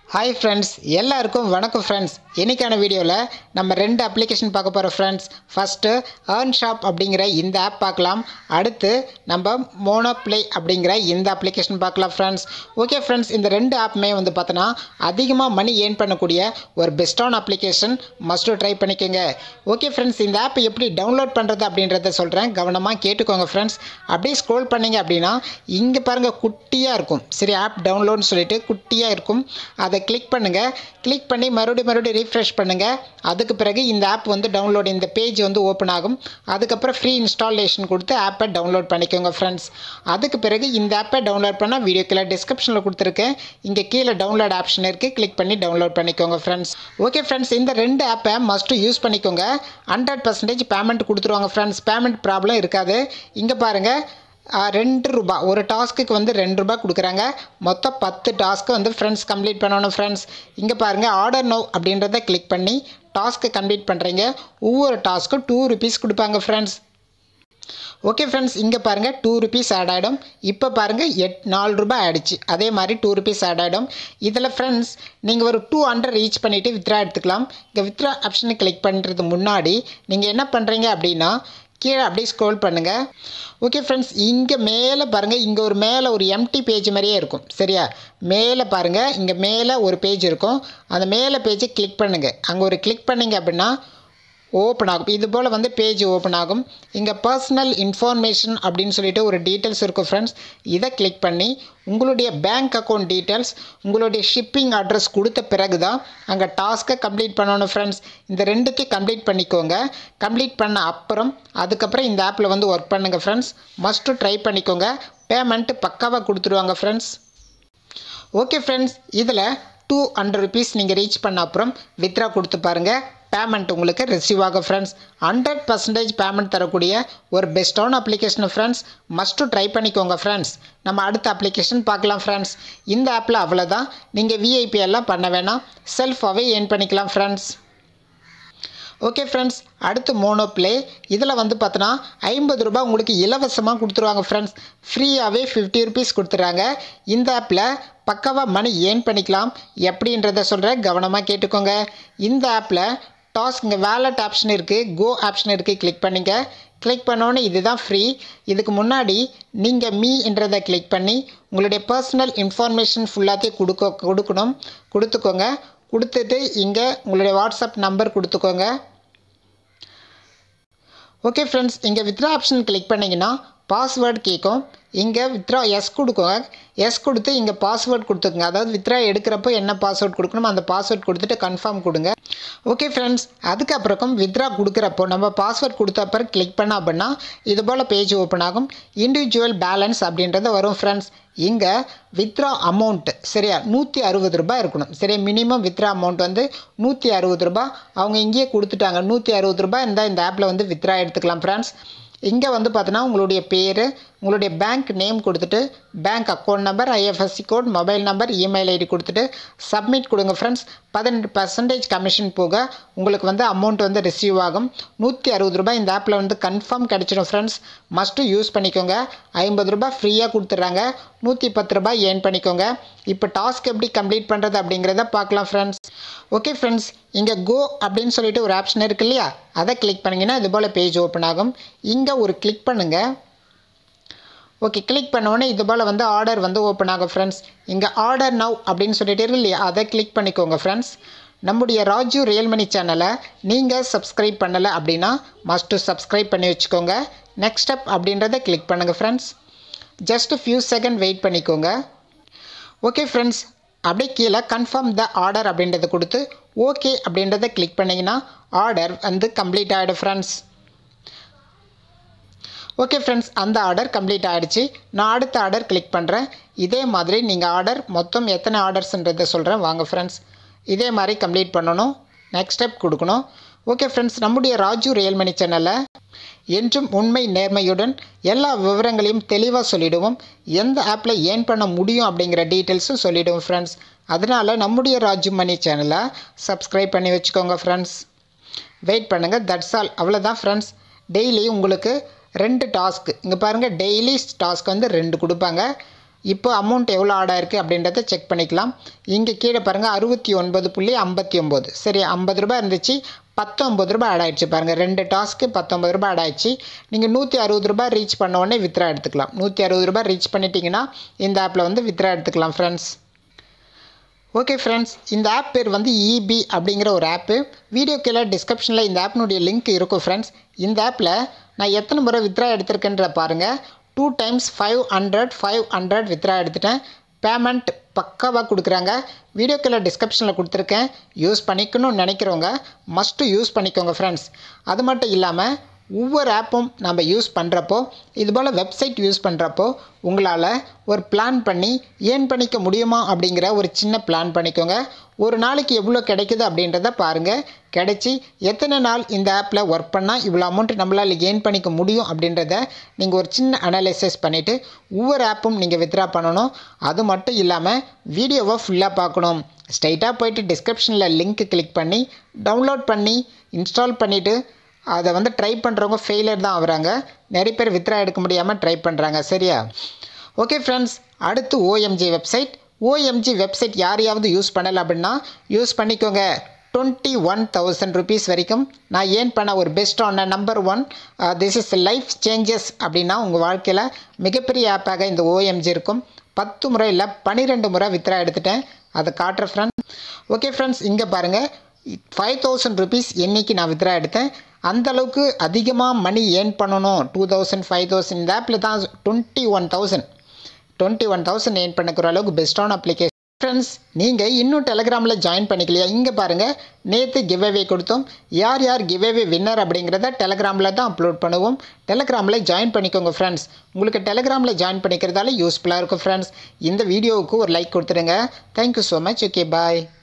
hi friends எல்லாருக்கும் வணக்கம் friends இன்றைக்கான வீடியோவில் நம்ம ரெண்டு அப்ளிகேஷன் பார்க்க போகிறோம் ஃப்ரெண்ட்ஸ் ஃபஸ்ட்டு ஏர்ன் ஷாப் அப்படிங்கிற இந்த ஆப் பார்க்கலாம் அடுத்து நம்ம மோனோ ப்ளே அப்படிங்கிற இந்த அப்ளிகேஷன் பார்க்கலாம் ஃப்ரெண்ட்ஸ் ஓகே ஃப்ரெண்ட்ஸ் இந்த ரெண்டு ஆப்புமே வந்து பார்த்தோன்னா அதிகமாக மணி ஏர்ன் பண்ணக்கூடிய ஒரு பெஸ்ட்டான அப்ளிகேஷன் மஸ்ட்டு ட்ரை பண்ணிக்கோங்க ஓகே ஃப்ரெண்ட்ஸ் இந்த ஆப் எப்படி டவுன்லோட் பண்ணுறது அப்படின்றத சொல்கிறேன் கவனமாக கேட்டுக்கோங்க ஃப்ரெண்ட்ஸ் அப்படியே ஸ்க்ரோல் பண்ணீங்க அப்படின்னா இங்கே பாருங்கள் குட்டியாக இருக்கும் சரி ஆப் டவுன்லோட்னு சொல்லிட்டு குட்டியாக இருக்கும் அதை கிளிக் பண்ணுங்கள் கிளிக் பண்ணி மறுபடியும் மறுபடியும் ரீஃப்ரெஷ் பண்ணுங்கள் அதுக்கு பிறகு இந்த ஆப் வந்து டவுன்லோட் இந்த பேஜ் வந்து ஓப்பன் ஆகும் அதுக்கப்புறம் ஃப்ரீ இன்ஸ்டாலேஷன் கொடுத்து ஆப்பை டவுன்லோட் பண்ணிக்கோங்க ஃப்ரெண்ட்ஸ் அதுக்கு பிறகு இந்த ஆப்பை டவுன்லோட் பண்ணால் வீடியோ கீழே டிஸ்கிரிப்ஷனில் கொடுத்துருக்கேன் இங்கே கீழே டவுன்லோட் ஆப்ஷன் இருக்குது கிளிக் பண்ணி டவுன்லோட் பண்ணிக்கோங்க ஃப்ரெண்ட்ஸ் ஓகே ஃப்ரெண்ட்ஸ் இந்த ரெண்டு ஆப்பை மஸ்ட்டு யூஸ் பண்ணிக்கோங்க ஹண்ட்ரட் பர்சன்டேஜ் பேமெண்ட் கொடுத்துருவாங்க ஃப்ரெண்ட்ஸ் பேமெண்ட் ப்ராப்ளம் இருக்காது இங்கே பாருங்கள் ஆ, ரெண்டு ரூபா ஒரு டாஸ்க்குக்கு வந்து ரெண்டு ரூபா கொடுக்குறாங்க மொத்தம் பத்து டாஸ்க்கு வந்து ஃப்ரெண்ட்ஸ் கம்ப்ளீட் பண்ணணும் ஃப்ரெண்ட்ஸ் இங்கே பாருங்கள் ஆர்டர் நோ அப்படின்றத கிளிக் பண்ணி டாஸ்க்கு கம்ப்ளீட் பண்ணுறீங்க ஒவ்வொரு டாஸ்க்கும் டூ ருபீஸ் கொடுப்பாங்க ஃப்ரெண்ட்ஸ் ஓகே ஃப்ரெண்ட்ஸ் இங்கே பாருங்கள் டூ ருபீஸ் ஆட் ஆகிடும் இப்போ பாருங்கள் எட் நாலு ரூபாய் ஆயிடுச்சு அதே மாதிரி டூ ருபீஸ் ஆட் ஆகிடும் இதில் ஃப்ரெண்ட்ஸ் நீங்கள் ஒரு டூ ஹண்ட்ரட் ரீச் பண்ணிவிட்டு வித்ரா எடுத்துக்கலாம் இங்கே வித்ரா ஆப்ஷனை கிளிக் பண்ணுறது முன்னாடி நீங்கள் என்ன பண்ணுறீங்க அப்படின்னா கீழே அப்படியே ஸ்க்ரோல் பண்ணுங்கள் ஓகே ஃப்ரெண்ட்ஸ் இங்கே மேலே பாருங்கள் இங்கே ஒரு மேலே ஒரு எம்டி பேஜ் மாதிரியே இருக்கும் சரியா மேலே பாருங்கள் இங்கே மேலே ஒரு பேஜ் இருக்கும் அந்த மேலே பேஜை கிளிக் பண்ணுங்கள் அங்கே ஒரு கிளிக் பண்ணீங்க அப்படின்னா ஓப்பன் ஆகும் இது போல் வந்து பேஜ் ஓப்பன் ஆகும் இங்கே பர்சனல் இன்ஃபர்மேஷன் அப்படின்னு சொல்லிட்டு ஒரு டீட்டெயில்ஸ் இருக்கும் ஃப்ரெண்ட்ஸ் இதை கிளிக் பண்ணி உங்களுடைய பேங்க் அக்கௌண்ட் டீட்டெயில்ஸ் உங்களுடைய ஷிப்பிங் அட்ரஸ் கொடுத்த பிறகு தான் அங்கே டாஸ்க்கை கம்ப்ளீட் பண்ணணும் ஃப்ரெண்ட்ஸ் இந்த ரெண்டுத்தையும் கம்ப்ளீட் பண்ணிக்கோங்க கம்ப்ளீட் பண்ண அப்புறம் அதுக்கப்புறம் இந்த ஆப்பில் வந்து ஒர்க் பண்ணுங்கள் ஃப்ரெண்ட்ஸ் மஸ்ட்டு ட்ரை பண்ணிக்கோங்க பேமெண்ட்டு பக்காவாக கொடுத்துருவாங்க ஃப்ரெண்ட்ஸ் ஓகே ஃப்ரெண்ட்ஸ் இதில் டூ ஹண்ட்ரட் ருபீஸ் நீங்கள் ரீச் பண்ண அப்புறம் வித்ரா கொடுத்து பாருங்கள் பேமெண்ட் உங்களுக்கு ரிசீவ் ஆகும் ஃப்ரெண்ட்ஸ் ஹண்ட்ரட் பர்சன்டேஜ் பேமெண்ட் தரக்கூடிய ஒரு பெஸ்ட்டான அப்ளிகேஷன் ஃப்ரெண்ட்ஸ் மஸ்ட்டு ட்ரை பண்ணிக்கோங்க ஃப்ரெண்ட்ஸ் நம்ம அடுத்த அப்ளிகேஷன் பார்க்கலாம் ஃப்ரெண்ட்ஸ் இந்த ஆப்பில் அவ்வளோதான் நீங்கள் விஐபி எல்லாம் பண்ண வேணாம் செல்ஃபாகவே ஏர்ன் பண்ணிக்கலாம் ஃப்ரெண்ட்ஸ் ஓகே ஃப்ரெண்ட்ஸ் அடுத்து மோனோ ப்ளே இதில் வந்து பார்த்தோன்னா ஐம்பது ரூபாய் உங்களுக்கு இலவசமாக கொடுத்துருவாங்க ஃப்ரெண்ட்ஸ் ஃப்ரீயாகவே ஃபிஃப்டி ருபீஸ் கொடுத்துட்றாங்க இந்த ஆப்பில் பக்காவாக மணி ஏர்ன் பண்ணிக்கலாம் எப்படின்றத சொல்கிறேன் கவனமாக கேட்டுக்கோங்க இந்த ஆப்பில் டாஸ்க் இங்கே வேலட் ஆப்ஷன் இருக்குது கோ ஆப்ஷன் இருக்குது கிளிக் பண்ணிங்க கிளிக் பண்ணோன்னே இதுதான் ஃப்ரீ இதுக்கு முன்னாடி நீங்கள் மீன்றதை கிளிக் பண்ணி உங்களுடைய பர்சனல் இன்ஃபர்மேஷன் ஃபுல்லாத்தையும் கொடுக்க கொடுக்கணும் கொடுத்துக்கோங்க கொடுத்துட்டு இங்கே உங்களுடைய வாட்ஸ்அப் நம்பர் கொடுத்துக்கோங்க ஓகே ஃப்ரெண்ட்ஸ் இங்கே வித்ரா ஆப்ஷன் கிளிக் பண்ணிங்கன்னா பாஸ்வேர்டு கேட்கும் இங்கே வித்ரா எஸ் கொடுக்குங்க எஸ் கொடுத்து இங்கே பாஸ்வேர்ட் கொடுத்துக்குங்க அதாவது வித்ரா எடுக்கிறப்போ என்ன பாஸ்வேர்ட் கொடுக்கணுமோ அந்த பாஸ்வேர்ட் கொடுத்துட்டு கன்ஃபார்ம் கொடுங்க ஓகே ஃப்ரெண்ட்ஸ் அதுக்கப்புறம் வித்ரா கொடுக்குறப்போ நம்ம பாஸ்வேர்ட் கொடுத்த அப்புறம் கிளிக் பண்ண அப்படின்னா இது போல் பேஜ் ஓப்பன் ஆகும் இண்டிவிஜுவல் பேலன்ஸ் அப்படின்றது வரும் ஃப்ரெண்ட்ஸ் இங்கே வித்ரா அமௌண்ட் சரியா நூற்றி அறுபது ரூபாய் இருக்கணும் சரியா மினிமம் வித்ரா அமௌண்ட் வந்து நூற்றி அறுபது ரூபாய் அவங்க இங்கேயே கொடுத்துட்டாங்க நூற்றி அறுபது ரூபாய் இருந்தால் இந்த ஆப்பில் வந்து வித்ரா எடுத்துக்கலாம் ஃப்ரெண்ட்ஸ் இங்கே வந்து பார்த்தீங்கன்னா உங்களுடைய பேர் உங்களுடைய பேங்க் நேம் கொடுத்துட்டு bank account number IFSC code mobile number email ID கொடுத்துட்டு சப்மிட் கொடுங்க ஃப்ரெண்ட்ஸ் பதினெட்டு பர்சன்டேஜ் கமிஷன் போக உங்களுக்கு வந்து அமௌண்ட் வந்து ரிசீவ் ஆகும் நூற்றி அறுபது ரூபாய் இந்த ஆப்பில் வந்து கன்ஃபார்ம் கிடச்சிடும் ஃப்ரெண்ட்ஸ் மஸ்ட்டு யூஸ் பண்ணிக்கோங்க ஐம்பது ரூபாய் ஃப்ரீயாக கொடுத்துட்றாங்க நூற்றி பத்து ரூபாய் ஏர்ன் பண்ணிக்கோங்க இப்போ டாஸ்க் எப்படி கம்ப்ளீட் பண்ணுறது அப்படிங்கிறத பார்க்கலாம் ஃப்ரெண்ட்ஸ் ஓகே ஃப்ரெண்ட்ஸ் இங்கே கோ அப்படின்னு சொல்லிட்டு ஒரு ஆப்ஷன் இருக்கு இல்லையா அதை கிளிக் பண்ணிங்கன்னா இது போல் பேஜ் ஓப்பன் ஆகும் இங்கே ஒரு கிளிக் பண்ணுங்கள் ஓகே கிளிக் பண்ணோடனே இது போல் வந்து ஆர்டர் வந்து ஓப்பன் ஆகும் ஃப்ரெண்ட்ஸ் இங்கே ஆர்டர் நவ் அப்படின்னு சொல்லிட்டு இருக்கு இல்லையா அதை கிளிக் பண்ணிக்கோங்க ஃப்ரெண்ட்ஸ் நம்முடைய ராஜு ரியல் மணி சேனலை நீங்கள் சப்ஸ்கிரைப் பண்ணலை அப்படின்னா மஸ்ட்டு சப்ஸ்கிரைப் பண்ணி வச்சுக்கோங்க நெக்ஸ்ட் ஸ்டெப் அப்படின்றத கிளிக் பண்ணுங்கள் friends just few second wait பண்ணிக்கோங்க ஓகே ஃப்ரெண்ட்ஸ் அப்படியே கீழே கன்ஃபார்ம் த ஆர்டர் அப்படின்றத கொடுத்து ஓகே அப்படின்றத கிளிக் பண்ணிங்கன்னா ஆர்டர் வந்து கம்ப்ளீட் ஆகிடும் ஃப்ரெண்ட்ஸ் ஓகே ஃப்ரெண்ட்ஸ் அந்த ஆர்டர் கம்ப்ளீட் ஆகிடுச்சு நான் அடுத்த ஆர்டர் கிளிக் பண்ணுறேன் இதே மாதிரி நீங்கள் ஆர்டர் மொத்தம் எத்தனை ஆர்டர்ஸ்ன்றதை சொல்கிறேன் வாங்க ஃப்ரெண்ட்ஸ் இதே மாதிரி கம்ப்ளீட் பண்ணணும் நெக்ஸ்ட் ஸ்டெப் கொடுக்கணும் ஓகே ஃப்ரெண்ட்ஸ் நம்முடைய ராஜு ரியல் மணி சேனலில் என்றும் உண்மை நேர்மையுடன் எல்லா விவரங்களையும் தெளிவாக சொல்லிடுவோம் எந்த ஆப்பில் ஏர்ன் பண்ண முடியும் அப்படிங்கிற டீட்டெயில்ஸும் சொல்லிவிடுவோம் ஃப்ரெண்ட்ஸ் அதனால் நம்முடைய ராஜு மணி சேனலை சப்ஸ்கிரைப் பண்ணி வச்சுக்கோங்க ஃப்ரெண்ட்ஸ் வெயிட் பண்ணுங்கள் தட்ஸ் ஆல் அவ்வளோதான் ஃப்ரெண்ட்ஸ் டெய்லி உங்களுக்கு ரெண்டு டாஸ்க்கு இங்கே பாருங்கள் டெய்லி டாஸ்க் வந்து ரெண்டு கொடுப்பாங்க இப்போ அமௌண்ட் எவ்வளோ ஆட் ஆயிருக்கு அப்படின்றத செக் பண்ணிக்கலாம் இங்கே கீழே பாருங்கள் அறுபத்தி ஒன்பது புள்ளி ஐம்பத்தி ஒம்பது சரி ஐம்பது ரூபாய் இருந்துச்சு பத்தொம்பது ரூபாய் ஆட் ஆயிடுச்சு பாருங்கள் ரெண்டு டாஸ்க்கு பத்தொம்பது ரூபாய் ஆட் ஆயிடுச்சு நீங்கள் நூற்றி அறுபது ரூபாய் ரீச் பண்ண உடனே வித்ரா எடுத்துக்கலாம் நூற்றி அறுபது ரூபாய் ரீச் பண்ணிட்டீங்கன்னா இந்த ஆப்பில் வந்து வித்ரா எடுத்துக்கலாம் ஃப்ரெண்ட்ஸ் ஓகே ஃப்ரெண்ட்ஸ் இந்த ஆப் பேர் வந்து இபி அப்படிங்கிற ஒரு ஆப்பு வீடியோ கீழே டிஸ்கிரிப்ஷனில் இந்த ஆப்பினுடைய லிங்க் இருக்கும் ஃப்ரெண்ட்ஸ் இந்த ஆப்பில் நான் எத்தனை முறை வித்ரா எடுத்திருக்கேன்ற பாருங்கள் two times five hundred five hundred withdraw எடுத்துட்டேன் பேமெண்ட் பக்காவாக கொடுக்குறாங்க வீடியோ கீழே டிஸ்கிரிப்ஷனில் கொடுத்துருக்கேன் யூஸ் பண்ணிக்கணும்னு நினைக்கிறவங்க மஸ்ட்டு யூஸ் பண்ணிக்கோங்க ஃப்ரெண்ட்ஸ் அது மட்டும் இல்லாமல் ஒவ்வொரு ஆப்பும் நம்ம யூஸ் பண்ணுறப்போ இதுபோல் வெப்சைட் யூஸ் பண்ணுறப்போ உங்களால் ஒரு பிளான் பண்ணி ஏர்ன் பண்ணிக்க முடியுமா அப்படிங்கிற ஒரு சின்ன பிளான் பண்ணிக்கோங்க ஒரு நாளைக்கு எவ்வளோ கிடைக்குது அப்படின்றத பாருங்கள் கிடைச்சி எத்தனை நாள் இந்த ஆப்பில் ஒர்க் பண்ணால் இவ்வளோ அமௌண்ட் நம்மளால் ஏர்ன் பண்ணிக்க முடியும் அப்படின்றத நீங்கள் ஒரு சின்ன அனாலிசிஸ் பண்ணிவிட்டு ஒவ்வொரு ஆப்பும் நீங்கள் வித்ரா பண்ணணும் அது மட்டும் இல்லாமல் வீடியோவை ஃபுல்லாக பார்க்கணும் ஸ்ட்ரைட்டாக போயிட்டு டிஸ்கிரிப்ஷனில் லிங்க் கிளிக் பண்ணி டவுன்லோட் பண்ணி இன்ஸ்டால் பண்ணிவிட்டு அதை வந்து ட்ரை பண்ணுறவங்க ஃபெயிலியர் தான் ஆகுறாங்க நிறைய பேர் வித்ரா எடுக்க முடியாமல் ட்ரை பண்ணுறாங்க சரியா ஓகே ஃப்ரெண்ட்ஸ் அடுத்து ஓஎம்ஜி வெப்சைட் ஓஎம்ஜி வெப்சைட் யாரையாவது யூஸ் பண்ணலை அப்படின்னா யூஸ் பண்ணிக்கோங்க டுவெண்ட்டி ஒன் தௌசண்ட் ருபீஸ் வரைக்கும் நான் ஏன் பண்ண ஒரு பெஸ்ட்டான number one this is life changes அப்படின்னா உங்கள் வாழ்க்கையில் மிகப்பெரிய ஆப்பாக இந்த ஓஎம்ஜி இருக்கும் பத்து முறை இல்லை பன்னிரெண்டு முறை வித்ரா எடுத்துட்டேன் அதை காட்டுற ஃப்ரெண்ட் ஓகே ஃப்ரெண்ட்ஸ் இங்கே பாருங்கள் ஃபைவ் தௌசண்ட் ருபீஸ் என்றைக்கு நான் வித்ரா எடுத்தேன் அந்த அளவுக்கு அதிகமாக மணி ஏர்ன் பண்ணணும் டூ தௌசண்ட் ஃபைவ் தௌசண்ட் இந்த ஆப்பில் தான் twenty one thousand twenty one thousand earn பண்ணிக்கிற அளவுக்கு பெஸ்ட்டான அப்ளிகேஷன் ஃப்ரெண்ட்ஸ் நீங்கள் இன்னும் டெலகிராமில் ஜாயின் பண்ணிக்கலையா இங்கே பாருங்கள் நேற்று கிவ்அவே கொடுத்தோம் யார் யார் கிவ்அவே வின்னர் அப்படிங்கிறத டெலகிராமில் தான் அப்லோட் பண்ணுவோம் டெலகிராமில் ஜாயின் பண்ணிக்கோங்க ஃப்ரெண்ட்ஸ் உங்களுக்கு டெலகிராமில் ஜாயின் பண்ணிக்கிறதால யூஸ்ஃபுல்லாக இருக்கும் ஃப்ரெண்ட்ஸ் இந்த வீடியோவுக்கு ஒரு லைக் கொடுத்துருங்க தேங்க்யூ ஸோ மச் ஓகே பாய்